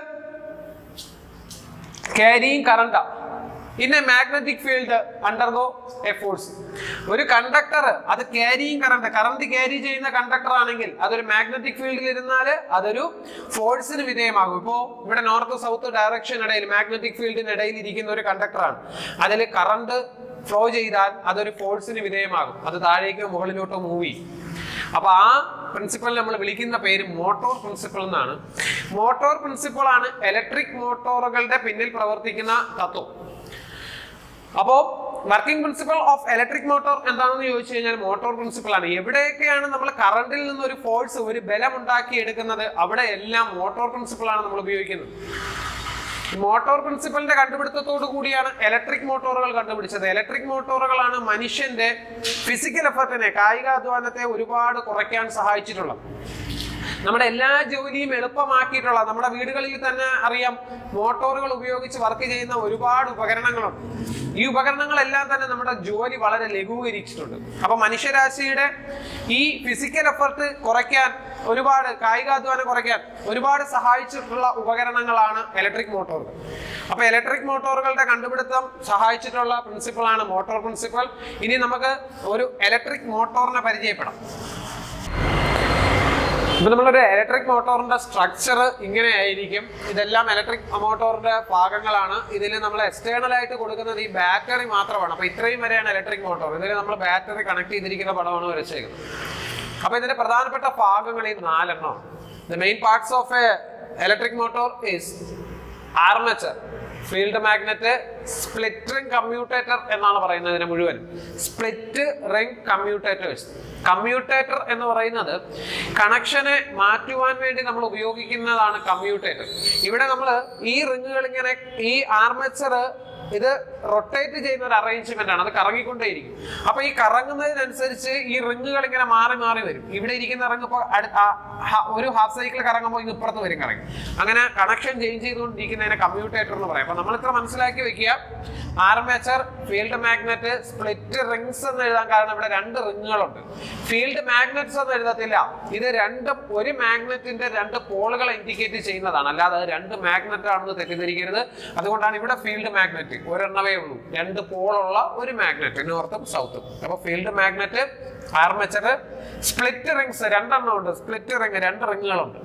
carrying current in a magnetic field undergo a force ഒരു കണ്ടക്ടർ അത് ക്യാരിങ് കറണ്ട് കറണ്ട് ക്യാരി ചെയ്യുന്ന കണ്ടക്ടർ ആണെങ്കിൽ അതൊരു മാഗ്നറ്റിക് ഫീൽഡിൽ ഇരുന്നാൽ അതൊരു ഫോഴ്സിന് വിധേയമാകും ഇപ്പോൾ ഇവിടെ നോർത്ത് സൗത്ത് ഡയറക്ഷൻ ഇടയിൽ മാഗ്നറ്റിക് ഫീൽഡിന് ഇടയിൽ ഇരിക്കുന്ന ഒരു കണ്ടക്ടറാണ് അതിൽ കറണ്ട് ഫ്ലോ ചെയ്താൽ അതൊരു ഫോഴ്സിന് വിധേയമാകും അത് താഴേക്കോ മുകളിലോട്ടോ മൂവ് ചെയ്യും അപ്പൊ ആ പ്രിൻസിപ്പൽ നമ്മൾ വിളിക്കുന്ന പേര് മോട്ടോർ പ്രിൻസിപ്പൽ എന്നാണ് മോട്ടോർ പ്രിൻസിപ്പൾ ആണ് ഇലക്ട്രിക് മോട്ടോറുകളുടെ പിന്നിൽ പ്രവർത്തിക്കുന്ന തത്വം അപ്പോ working principle of electric motor എന്താണെന്ന് ചോദിച്ചു കഴിഞ്ഞാൽ മോട്ടോർ പ്രിൻസിപ്പൽ ആണ് എവിടെയൊക്കെയാണ് നമ്മൾ കറണ്ടിൽ നിന്ന് ഒരു ഫോഴ്സ് ഒരു ബലം ഉണ്ടാക്കി എടുക്കുന്നത് അവിടെ എല്ലാം മോട്ടോർ പ്രിൻസിപ്പൽ ആണ് നമ്മൾ ഉപയോഗിക്കുന്നത് മോട്ടോർ പ്രിൻസിപ്പലിന്റെ കണ്ടുപിടുത്തത്തോടു കൂടിയാണ് ഇലക്ട്രിക് മോട്ടോറുകൾ കണ്ടുപിടിച്ചത് ഇലക്ട്രിക് മോട്ടോറുകളാണ് മനുഷ്യന്റെ ഫിസിക്കൽ എഫർട്ടിനെ കായികാധ്വാനത്തെ ഒരുപാട് കുറയ്ക്കാൻ സഹായിച്ചിട്ടുള്ളത് നമ്മുടെ എല്ലാ ജോലിയും എളുപ്പമാക്കിയിട്ടുള്ള നമ്മുടെ വീടുകളിൽ തന്നെ അറിയാം മോട്ടോറുകൾ ഉപയോഗിച്ച് വർക്ക് ചെയ്യുന്ന ഒരുപാട് ഉപകരണങ്ങളുണ്ട് ഈ ഉപകരണങ്ങളെല്ലാം തന്നെ നമ്മുടെ ജോലി വളരെ ലഘൂകരിച്ചിട്ടുണ്ട് അപ്പൊ മനുഷ്യരാശിയുടെ ഈ ഫിസിക്കൽ എഫർട്ട് കുറയ്ക്കാൻ ഒരുപാട് കായികാധ്വാനം കുറയ്ക്കാൻ ഒരുപാട് സഹായിച്ചിട്ടുള്ള ഉപകരണങ്ങളാണ് ഇലക്ട്രിക് മോട്ടോറുകൾ അപ്പൊ ഇലക്ട്രിക് മോട്ടോറുകളുടെ കണ്ടുപിടുത്തം സഹായിച്ചിട്ടുള്ള പ്രിൻസിപ്പളാണ് മോട്ടോർ പ്രിൻസിപ്പൽ ഇനി നമുക്ക് ഒരു ഇലക്ട്രിക് മോട്ടോറിനെ പരിചയപ്പെടാം ഇപ്പൊ നമ്മളൊരു ഇലക്ട്രിക് മോട്ടോറിന്റെ സ്ട്രക്ചർ ഇങ്ങനെ ആയിരിക്കും ഇതെല്ലാം ഇലക്ട്രിക് മോട്ടോറിന്റെ ഭാഗങ്ങളാണ് ഇതിൽ നമ്മൾ എക്സ്റ്റേണൽ ആയിട്ട് കൊടുക്കുന്നത് ഈ ബാറ്ററി മാത്രമാണ് അപ്പൊ ഇത്രയും വരെയാണ് ഇലക്ട്രിക് മോട്ടോർ ഇതിൽ നമ്മൾ ബാറ്ററി കണക്ട് ചെയ്തിരിക്കുന്ന പടമാണ് വരച്ചേക്കുന്നത് അപ്പൊ ഇതിന്റെ പ്രധാനപ്പെട്ട ഭാഗങ്ങൾ ഈ നാലെണ്ണം the main parts of a electric motor is armature field magnet split ring commutator എന്നാണ് പറയുന്നത് ഇതിനെ മുഴുവൻ സ്പ്ലിറ്റ് റിംഗ് കമ്മ്യൂട്ടേറ്റേഴ്സ് കമ്മ്യൂട്ടേറ്റർ എന്ന് പറയുന്നത് കണക്ഷനെ മാറ്റുവാൻ വേണ്ടി നമ്മൾ ഉപയോഗിക്കുന്നതാണ് കമ്മ്യൂട്ടേറ്റർ ഇവിടെ നമ്മൾ ഈ റിങ്ങുകൾ ഇങ്ങനെ ഈ ആർമച്ചർ ഇത് റൊട്ടേറ്റ് ചെയ്യുന്ന ഒരു അറേഞ്ച്മെന്റ് ആണ് അത് കറങ്ങിക്കൊണ്ടേയിരിക്കും അപ്പൊ ഈ കറങ്ങുന്നതിനനുസരിച്ച് ഈ റിങ്ങുകൾ ഇങ്ങനെ മാറി മാറി വരും ഇവിടെ ഇരിക്കുന്ന റിങ് ഇപ്പൊ അടു- ആ ഹ- ഒരു ഹാഫ് സൈക്കിൾ കറങ്ങുമ്പോൾ ഇങ്ങ് ഇപ്പുറത്ത് വരും കറങ്ങി അങ്ങനെ കണക്ഷൻ ചേഞ്ച് ചെയ്തുകൊണ്ടിരിക്കുന്നതിനെ കമ്മ്യൂട്ടേറ്റർ എന്ന് പറയും അപ്പൊ നമ്മൾ ഇത്ര മനസ്സിലാക്കി വെക്കുക armature field magnet split rings എന്ന് എഴുതാൻ കാരണം ഇവിടെ രണ്ട് റിങ്ങുകളുണ്ട് ഫീൽഡ് മാഗ്നറ്റ്സ് എന്ന് എഴുതത്തില്ല ഇത് രണ്ട് ഒരു മാഗ്നറ്റിന്റെ രണ്ട് പോളുകളെ ഇൻഡിക്കേറ്റ് ചെയ്യുന്നതാണ് അല്ലാതെ അത് രണ്ട് മാഗ്നറ്റ് ആണെന്ന് തെറ്റിദ്ധരിക്കരുത് അതുകൊണ്ടാണ് ഇവിടെ ഫീൽഡ് മാഗ്നറ്റ് ഒരെണ്ണവേ ഉള്ളൂ രണ്ട് പോളുള്ള ഒരു മാഗ്നറ്റ് നോർത്തും സൗത്തും അപ്പൊ field magnet armature split rings രണ്ടെണ്ണം ഉണ്ട് സ്പ്ലിറ്റ് റിങ് രണ്ട് റിങ്ങുകളുണ്ട്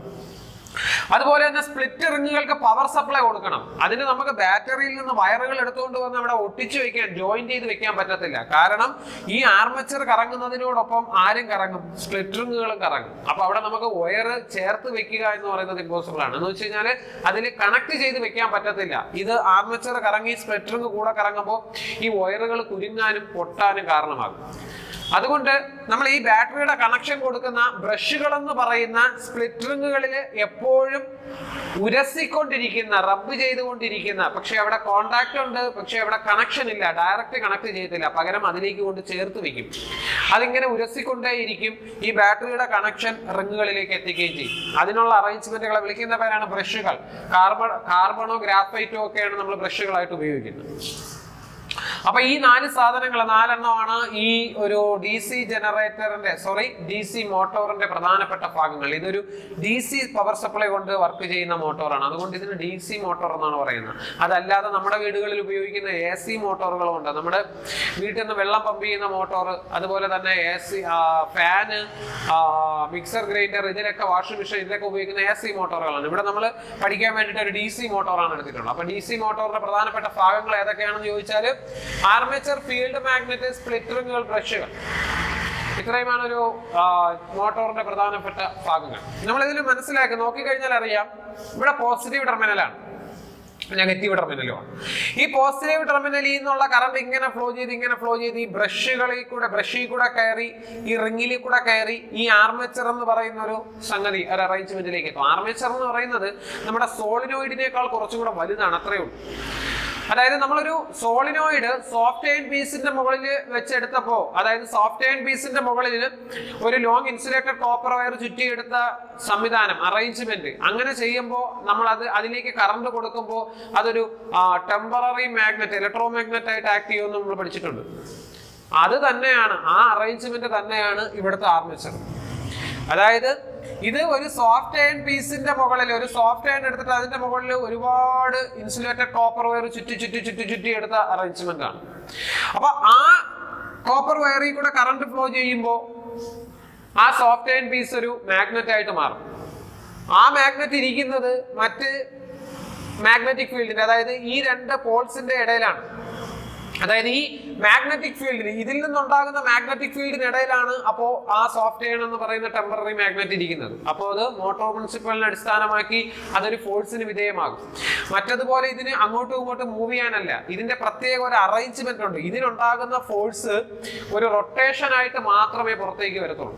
അതുപോലെ തന്നെ സ്പ്ലിറ്റ് റിങ്ങുകൾക്ക് പവർ സപ്ലൈ കൊടുക്കണം അതിന് നമുക്ക് ബാറ്ററിയിൽ നിന്ന് വയറുകൾ എടുത്തുകൊണ്ട് വന്ന് അവിടെ ഒട്ടിച്ചു വെക്കാൻ ജോയിന്റ് ചെയ്ത് വെക്കാൻ പറ്റത്തില്ല കാരണം ഈ ആർമച്ചർ കറങ്ങുന്നതിനോടൊപ്പം ആരും കറങ്ങും സ്പ്ലിറ്റ് റിങ്ങുകളും കറങ്ങും അപ്പൊ അവിടെ നമുക്ക് വയർ ചേർത്ത് വെക്കുക എന്ന് പറയുന്നത് ഇമ്പോസിബിൾ ആണ് എന്ന് വെച്ച് കഴിഞ്ഞാൽ അതിൽ കണക്ട് ചെയ്ത് വെക്കാൻ പറ്റത്തില്ല ഇത് ആർമച്ചർ കറങ്ങി സ്പ്ലിറ്റ് റിങ് കൂടെ കറങ്ങുമ്പോൾ ഈ വയറുകൾ കുരുങ്ങാനും പൊട്ടാനും കാരണമാകും അതുകൊണ്ട് നമ്മൾ ഈ ബാറ്ററിയുടെ കണക്ഷൻ കൊടുക്കുന്ന ബ്രഷുകൾ എന്ന് പറയുന്ന സ്പ്ലിറ്റ് റിങ്ങുകളിൽ എപ്പോഴും ഉരസിക്കൊണ്ടിരിക്കുന്ന റബ്ബ് ചെയ്തുകൊണ്ടിരിക്കുന്ന പക്ഷെ അവിടെ കോണ്ടാക്ട് ഉണ്ട് പക്ഷെ അവിടെ കണക്ഷൻ ഇല്ല ഡയറക്റ്റ് കണക്ട് ചെയ്യത്തില്ല പകരം അതിലേക്ക് കൊണ്ട് ചേർത്ത് വെക്കും അതിങ്ങനെ ഉരസിക്കൊണ്ടേയിരിക്കും ഈ ബാറ്ററിയുടെ കണക്ഷൻ റിങ്ങുകളിലേക്ക് എത്തിക്കുകയും ചെയ്യും അതിനുള്ള അറേഞ്ച്മെന്റുകളെ വിളിക്കുന്ന പേരാണ് ബ്രഷുകൾ കാർബൺ കാർബണോ ഗ്രാഫൈറ്റോ ഒക്കെയാണ് നമ്മൾ ബ്രഷുകളായിട്ട് ഉപയോഗിക്കുന്നത് അപ്പൊ ഈ നാല് സാധനങ്ങൾ നാലെണ്ണമാണ് ഈ ഒരു ഡി സി ജനറേറ്ററിന്റെ സോറി ഡി സി മോട്ടോറിന്റെ പ്രധാനപ്പെട്ട ഭാഗങ്ങൾ ഇതൊരു ഡി സി പവർ സപ്ലൈ കൊണ്ട് വർക്ക് ചെയ്യുന്ന മോട്ടോറാണ് അതുകൊണ്ട് ഇതിന് ഡി സി മോട്ടോർ എന്നാണ് പറയുന്നത് അതല്ലാതെ നമ്മുടെ വീടുകളിൽ ഉപയോഗിക്കുന്ന എ സി മോട്ടോറുകളും ഉണ്ട് നമ്മുടെ വീട്ടിൽ നിന്ന് വെള്ളം പമ്പ് ചെയ്യുന്ന മോട്ടോർ അതുപോലെ തന്നെ A C fan mixer grinder ഇതിലൊക്കെ വാഷിംഗ് മെഷീൻ ഇതിലൊക്കെ ഉപയോഗിക്കുന്ന എ സി മോട്ടോറുകളാണ് ഇവിടെ നമ്മൾ പഠിക്കാൻ വേണ്ടിയിട്ട് ഒരു ഡി സി മോട്ടോറാണ് എടുത്തിട്ടുള്ളത് അപ്പൊ ഡി സി മോട്ടോറിന്റെ പ്രധാനപ്പെട്ട ഭാഗങ്ങൾ ഏതൊക്കെയാണെന്ന് ചോദിച്ചാൽ ആർമേച്ചർ ഫീൽഡ് മാഗ്നറ്റ് സ്പ്ലിറ്റ് റിങ്ങുകൾ ബ്രഷുകൾ ഇത്രയുമാണ് ഒരു ആ, മോട്ടോറിന്റെ പ്രധാനപ്പെട്ട ഭാഗങ്ങൾ നമ്മൾ ഇതിൽ മനസ്സിലാക്കി നോക്കിക്കഴിഞ്ഞാൽ അറിയാം ഇവിടെ പോസിറ്റീവ് ടെർമിനലാണ് നെഗറ്റീവ് ടെർമിനലുമാണ് ഈ പോസിറ്റീവ് ടെർമിനലിൽ നിന്നുള്ള കറണ്ട് ഇങ്ങനെ ഫ്ലോ ചെയ്ത് ഇങ്ങനെ ഫ്ലോ ചെയ്ത് ഈ ബ്രഷുകളിൽ കൂടെ ബ്രഷിൽ കൂടെ കയറി ഈ റിങ്ങിൽ കൂടെ കയറി ഈ ആർമേച്ചർ എന്ന് പറയുന്ന ഒരു സംഗതി ഒരു അറേഞ്ച്മെന്റിലേക്ക് എത്തും ആർമേച്ചർ എന്ന് പറയുന്നത് നമ്മുടെ സോളിനോയിഡിനേക്കാൾ കുറച്ചും കൂടെ വലുതാണ് അത്രയേ ഉള്ളൂ അതായത് നമ്മളൊരു സോളിനോയിഡ് സോഫ്റ്റ് അയൺ പീസിന്റെ മുകളിൽ വെച്ചെടുത്തപ്പോ അതായത് സോഫ്റ്റ് അയൺ പീസിന്റെ മുകളിൽ ഒരു ലോങ് ഇൻസുലേറ്റഡ് കോപ്പർ വയർ ചുറ്റിയെടുത്ത സംവിധാനം അറേഞ്ച്മെന്റ് അങ്ങനെ ചെയ്യുമ്പോൾ നമ്മൾ അത് അതിലേക്ക് കറണ്ട് കൊടുക്കുമ്പോൾ അതൊരു ടെമ്പററി മാഗ്നറ്റ് ഇലക്ട്രോ മാഗ്നറ്റ് ആയിട്ട് ആക്ട് ചെയ്യുമെന്ന് നമ്മൾ പഠിച്ചിട്ടുണ്ട് അത് തന്നെയാണ് ആ അറേഞ്ച്മെന്റ് തന്നെയാണ് ഇവിടുത്തെ ആർമേച്ചർ അതായത് ഇത് ഒരു സോഫ്റ്റ് അയൺ പീസിന്റെ മുകളിൽ ഒരു സോഫ്റ്റ് അയൺ എടുത്തിട്ട് അതിന്റെ മുകളിൽ ഒരുപാട് ഇൻസുലേറ്റഡ് കോപ്പർ വയർ ചുറ്റി ചുറ്റി ചുറ്റി ചുറ്റി എടുത്ത അറേഞ്ച്മെന്റ് ആണ് അപ്പൊ ആ കോപ്പർ വയറിൽ കൂടെ കറണ്ട് ഫ്ലോ ചെയ്യുമ്പോൾ ആ സോഫ്റ്റ് അയൺ പീസ് ഒരു മാഗ്നറ്റ് ആയിട്ട് മാറും ആ മാഗ്നറ്റ് ഇരിക്കുന്നത് മറ്റ് മാഗ്നറ്റിക് ഫീൽഡിന്റെ അതായത് ഈ രണ്ട് പോൾസിന്റെ ഇടയിലാണ് അതായത് ഈ മാഗ്നറ്റിക് ഫീൽഡിന് ഇതിൽ നിന്നുണ്ടാകുന്ന മാഗ്നറ്റിക് ഫീൽഡിന് ഇടയിലാണ് അപ്പോൾ ആ സോഫ്റ്റ് എയർ എന്ന് പറയുന്ന ടെമ്പററി മാഗ്നറ്റ് ഇരിക്കുന്നത് അപ്പോൾ അത് മോട്ടോർ പ്രിൻസിപ്പലിനെ അടിസ്ഥാനമാക്കി അതൊരു ഫോഴ്സിന് വിധേയമാകും മറ്റതുപോലെ ഇതിന് അങ്ങോട്ടും ഇങ്ങോട്ടും മൂവ് ചെയ്യാനല്ല ഇതിന്റെ പ്രത്യേക ഒരു അറേഞ്ച്മെന്റ് ഉണ്ട് ഇതിനുണ്ടാകുന്ന ഫോഴ്സ് ഒരു റൊട്ടേഷൻ ആയിട്ട് മാത്രമേ പുറത്തേക്ക് വരത്തുള്ളൂ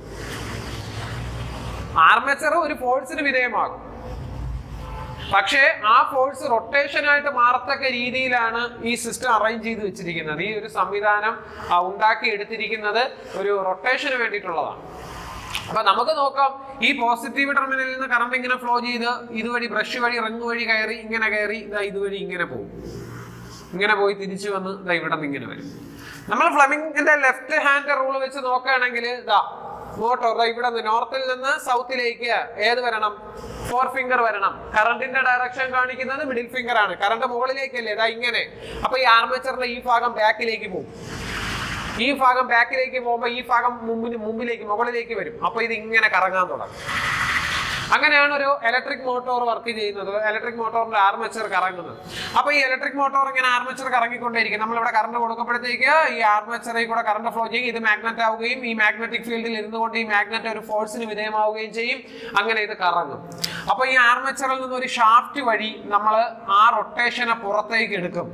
ആർമേച്ചർ ഒരു ഫോഴ്സിന് വിധേയമാകും പക്ഷേ ആ ഫോഴ്സ് റൊട്ടേഷൻ ആയിട്ട് മാറത്തക്ക രീതിയിലാണ് ഈ സിസ്റ്റം അറേഞ്ച് ചെയ്ത് വെച്ചിരിക്കുന്നത് ഈ ഒരു സംവിധാനം ആ, ഉണ്ടാക്കി എടുത്തിരിക്കുന്നത് ഒരു റൊട്ടേഷന് വേണ്ടിയിട്ടുള്ളതാണ് അപ്പൊ നമുക്ക് നോക്കാം ഈ പോസിറ്റീവ് ടെർമിനലിൽ നിന്ന് കറണ്ട് ഇങ്ങനെ ഫ്ലോ ചെയ്ത് ഇതുവഴി ബ്രഷ് വഴി റിങ് വഴി കയറി ഇങ്ങനെ കയറി ഇതാ ഇതുവഴി ഇങ്ങനെ പോകും ഇങ്ങനെ പോയി തിരിച്ചു വന്ന് ഇതാ ഇവിടെ നിന്ന് ഇങ്ങനെ വരും നമ്മൾ ഫ്ലമിങ്ങിന്റെ ലെഫ്റ്റ് ഹാൻഡ് റൂൾ വെച്ച് നോക്കുകയാണെങ്കിൽ ഇതാ മോട്ടോർ ഇവിടെ നിന്ന് നോർത്തിൽ നിന്ന് സൗത്തിലേക്ക് ഏത് വരണം ഫോർ ഫിംഗർ വരണം കറണ്ടിന്റെ ഡയറക്ഷൻ കാണിക്കുന്നത് മിഡിൽ ഫിംഗർ ആണ് കറണ്ട് മുകളിലേക്കല്ലേ ഇതാ ഇങ്ങനെ അപ്പൊ ഈ ആർമേച്ചറിന്റെ ഈ ഭാഗം ബാക്കിലേക്ക് പോകും ഈ ഭാഗം ബാക്കിലേക്ക് പോകുമ്പോൾ ഈ ഭാഗം മുമ്പിന് മുമ്പിലേക്ക് മുകളിലേക്ക് വരും അപ്പൊ ഇത് ഇങ്ങനെ കറങ്ങാൻ തുടങ്ങും അങ്ങനെയാണ് ഒരു ഇലക്ട്രിക് മോട്ടോർ വർക്ക് ചെയ്യുന്നത് ഇലക്ട്രിക് മോട്ടോറിന്റെ ആർമേച്ചർ കറങ്ങുന്നത് അപ്പൊ ഈ ഇലക്ട്രിക് മോട്ടോർ ഇങ്ങനെ ആർമേച്ചർ കറങ്ങിക്കൊണ്ടേയിരിക്കും നമ്മൾ ഇവിടെ കറണ്ട് കൊടുക്കുമ്പോഴത്തേക്ക് ഈ ആർമേച്ചറിൽ കൂടെ കറണ്ട് ഫ്ലോ ചെയ്യും ഇത് മാഗ്നറ്റ് ആവുകയും ഈ മാഗ്നറ്റിക് ഫീൽഡിൽ ഇരുന്നുകൊണ്ട് ഈ മാഗ്നറ്റ് ഒരു ഫോഴ്സിന് വിധേയമാവുകയും ചെയ്യും അങ്ങനെ ഇത് കറങ്ങും അപ്പൊ ഈ ആർമേച്ചറിൽ നിന്ന് ഒരു ഷാഫ്റ്റ് വഴി നമ്മൾ ആ റൊട്ടേഷനെ പുറത്തേക്ക് എടുക്കും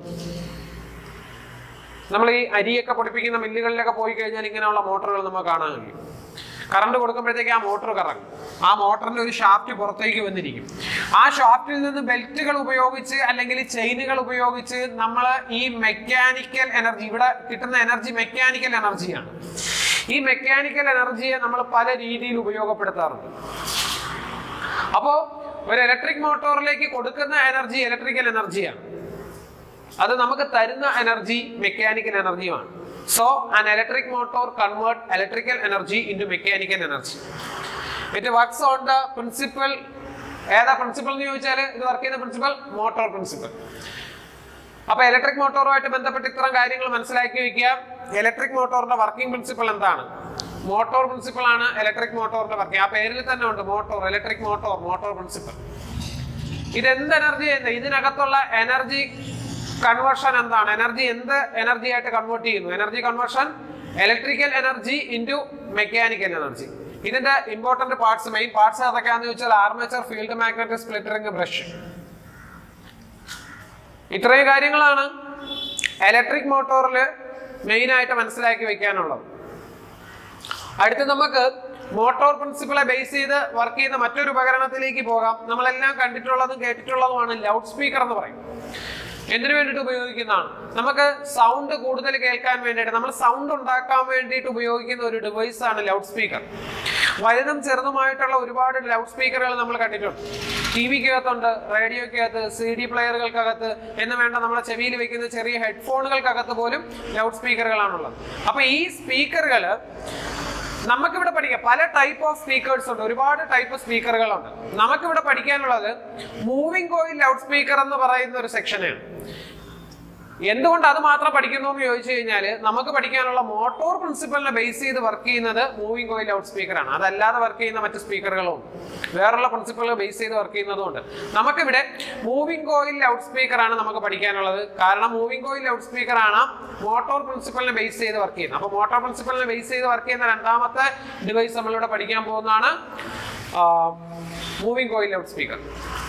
നമ്മൾ ഈ അരിയൊക്കെ പൊടിപ്പിക്കുന്ന മില്ലുകളിലൊക്കെ പോയി കഴിഞ്ഞാൽ ഇങ്ങനെയുള്ള മോട്ടോറുകൾ നമുക്ക് കാണാൻ കഴിയും കറണ്ട് കൊടുക്കുമ്പോഴത്തേക്ക് ആ മോട്ടോർ കറങ്ങും ആ മോട്ടറിന്റെ ഒരു ഷാഫ്റ്റ് പുറത്തേക്ക് വന്നിരിക്കും ആ ഷാഫ്റ്റിൽ നിന്ന് ബെൽറ്റുകൾ ഉപയോഗിച്ച് അല്ലെങ്കിൽ ചെയിനുകൾ ഉപയോഗിച്ച് നമ്മൾ ഈ മെക്കാനിക്കൽ എനർജി ഇവിടെ കിട്ടുന്ന എനർജി മെക്കാനിക്കൽ എനർജിയാണ് ഈ മെക്കാനിക്കൽ എനർജിയെ നമ്മൾ പല രീതിയിൽ ഉപയോഗപ്പെടുത്താറുണ്ട് അപ്പോൾ ഒരു ഇലക്ട്രിക് മോട്ടോറിലേക്ക് കൊടുക്കുന്ന എനർജി ഇലക്ട്രിക്കൽ എനർജിയാണ് അത് നമുക്ക് തരുന്ന എനർജി മെക്കാനിക്കൽ എനർജിയുമാണ് so an electric motor convert electrical energy into mechanical energy it works on the principle ഏതാ പ്രിൻസിപ്പൽ എന്ന് ചോദിച്ചാൽ ഇത് വർക്ക് ചെയ്യുന്ന പ്രിൻസിപ്പൽ മോട്ടോർ പ്രിൻസിപ്പൽ അപ്പൊ ഇലക്ട്രിക് മോട്ടോറുമായിട്ട് ബന്ധപ്പെട്ട് ഇത്തരം കാര്യങ്ങൾ മനസ്സിലാക്കി വെക്കുക ഇലക്ട്രിക് മോട്ടോറിന്റെ വർക്കിംഗ് പ്രിൻസിപ്പൽ എന്താണ് മോട്ടോർ പ്രിൻസിപ്പൽ ആണ് ഇലക്ട്രിക് മോട്ടോറിന്റെ വർക്കിംഗ് ആ പേരിൽ തന്നെ ഉണ്ട് motor electric motor motor principle ഇത് എന്ത് എനർജി ഇതിനകത്തുള്ള എനർജി കൺവേർഷൻ എന്താണ് എനർജി എന്ത് എനർജി ആയിട്ട് കൺവേർട്ട് ചെയ്യുന്നു energy conversion electrical energy into mechanical energy ഇതിന്റെ ഇമ്പോർട്ടന്റ് പാർട്സ് മെയിൻ പാർട്സ് ഏതൊക്കെയാണെന്ന് ചോദിച്ചാൽ armature field magnet split ring brush ഇത്രയും കാര്യങ്ങളാണ് ഇലക്ട്രിക് മോട്ടോറിൽ മെയിൻ ആയിട്ട് മനസ്സിലാക്കി വെക്കാനുള്ളത് അടുത്ത് നമുക്ക് മോട്ടോർ പ്രിൻസിപ്പളെ ബേസ് ചെയ്ത് വർക്ക് ചെയ്യുന്ന മറ്റൊരു ഉപകരണത്തിലേക്ക് പോകാം നമ്മളെല്ലാം കണ്ടിട്ടുള്ളതും കേട്ടിട്ടുള്ളതുമാണ് ലൗഡ് സ്പീക്കർ എന്ന് പറയും എന്തിനു വേണ്ടിയിട്ട് ഉപയോഗിക്കുന്നതാണ് നമുക്ക് സൗണ്ട് കൂടുതൽ കേൾക്കാൻ വേണ്ടിയിട്ട് നമ്മൾ സൗണ്ട് ഉണ്ടാക്കാൻ വേണ്ടിയിട്ട് ഉപയോഗിക്കുന്ന ഒരു ഡിവൈസ് ആണ് ലൗഡ് സ്പീക്കർ വലുതും ചെറുതുമായിട്ടുള്ള ഒരുപാട് ലൗഡ് സ്പീക്കറുകൾ നമ്മൾ കണ്ടിട്ടുണ്ട് ടി വിക്കകത്തുണ്ട് റേഡിയോക്കകത്ത് സി ഡി പ്ലെയറുകൾക്കകത്ത് എന്ന് വേണ്ട നമ്മുടെ ചെവിയിൽ വെക്കുന്ന ചെറിയ ഹെഡ്ഫോണുകൾക്കകത്ത് പോലും ലൗഡ് സ്പീക്കറുകളാണുള്ളത് അപ്പൊ ഈ സ്പീക്കറുകൾ നമുക്കിവിടെ പഠിക്കാം പല ടൈപ്പ് ഓഫ് സ്പീക്കേഴ്സ് ഉണ്ട് ഒരുപാട് ടൈപ്പ് സ്പീക്കറുകളുണ്ട് നമുക്കിവിടെ പഠിക്കാനുള്ളത് മൂവിംഗ് കോയിൽ ലൗഡ് സ്പീക്കർ എന്ന് പറയുന്ന ഒരു സെക്ഷനാണ് എന്തുകൊണ്ട് അത് മാത്രം പഠിക്കുന്നു എന്ന് ചോദിച്ചു കഴിഞ്ഞാൽ നമുക്ക് പഠിക്കാനുള്ള മോട്ടോർ പ്രിൻസിപ്പലിനെ ബേസ് ചെയ്ത് വർക്ക് ചെയ്യുന്നത് മൂവിംഗ് കോയിൽ ലൗഡ് സ്പീക്കറാണ് അതല്ലാതെ വർക്ക് ചെയ്യുന്ന മറ്റ് സ്പീക്കറുകളും ഉണ്ട് വേറുള്ള പ്രിൻസിപ്പലുകൾ ബേസ് ചെയ്ത് വർക്ക് ചെയ്യുന്നതുകൊണ്ട് നമുക്കിവിടെ മൂവിംഗ് കോയിൽ ലൗഡ് സ്പീക്കറാണ് നമുക്ക് പഠിക്കാനുള്ളത് കാരണം മൂവിംഗ് കോയിൽ ലൗഡ് സ്പീക്കറാണ് മോട്ടോർ പ്രിൻസിപ്പലിനെ ബേസ് ചെയ്ത് വർക്ക് ചെയ്യുന്നത് അപ്പോൾ മോട്ടോർ പ്രിൻസിപ്പലിനെ ബേസ് ചെയ്ത് വർക്ക് ചെയ്യുന്ന രണ്ടാമത്തെ ഡിവൈസ് നമ്മളിവിടെ പഠിക്കാൻ പോകുന്നതാണ് മൂവിംഗ് കോയിൽ ലൗഡ് സ്പീക്കർ